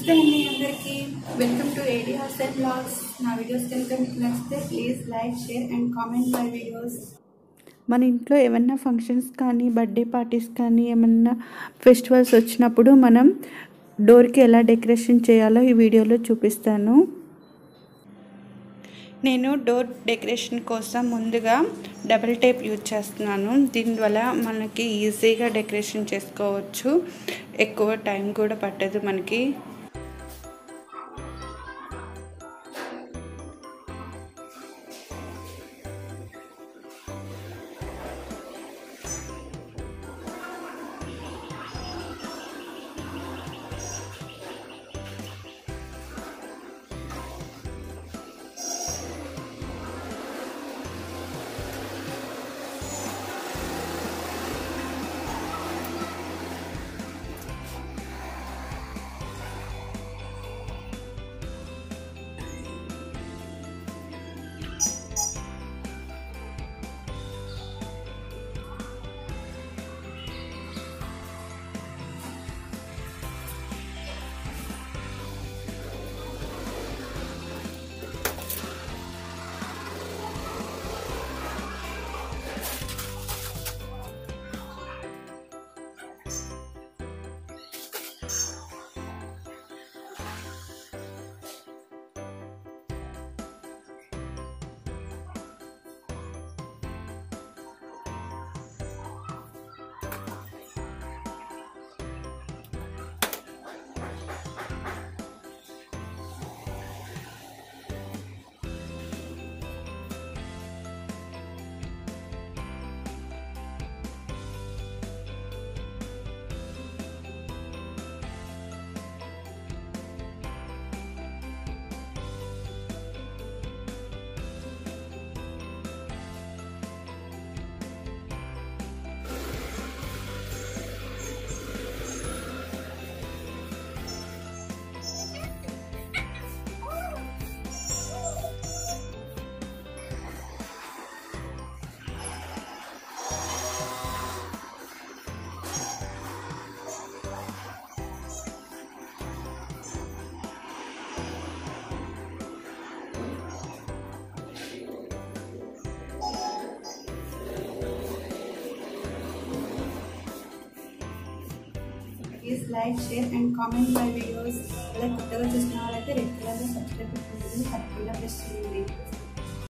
నమస్తే అండి అందరికీ welcome to A D hostel blogs నా వీడియోస్ కనుక మీకు నచ్చితే please like share and comment my videos మన ఇంట్లో ఏమన్నా ఫంక్షన్స్ కానీ బర్త్డే పార్టీస్ కానీ ఏమన్నా ఫెస్టివల్స్ వచ్చినప్పుడు మనం డోర్కి ఎలా డెకరేషన్ చేయాలో ఈ వీడియోలో చూపిస్తాను నేను డోర్ డెకరేషన్ కోసం ముందుగా డబుల్ టేప్ యూజ్ చేస్తున్నాను దీనివల్ల మనకి ఈజీగా డెకరేషన్ చేసుకోవచ్చు ఎక్కువ టైం కూడా పట్టదు మనకి please like share and comment my videos అలా కొత్తగా చూసిన వాళ్ళైతే రెడ్ కలర్లో సబ్స్క్రైబ్ చేసుకోండి తప్పకుండా ప్రెస్ చేయండి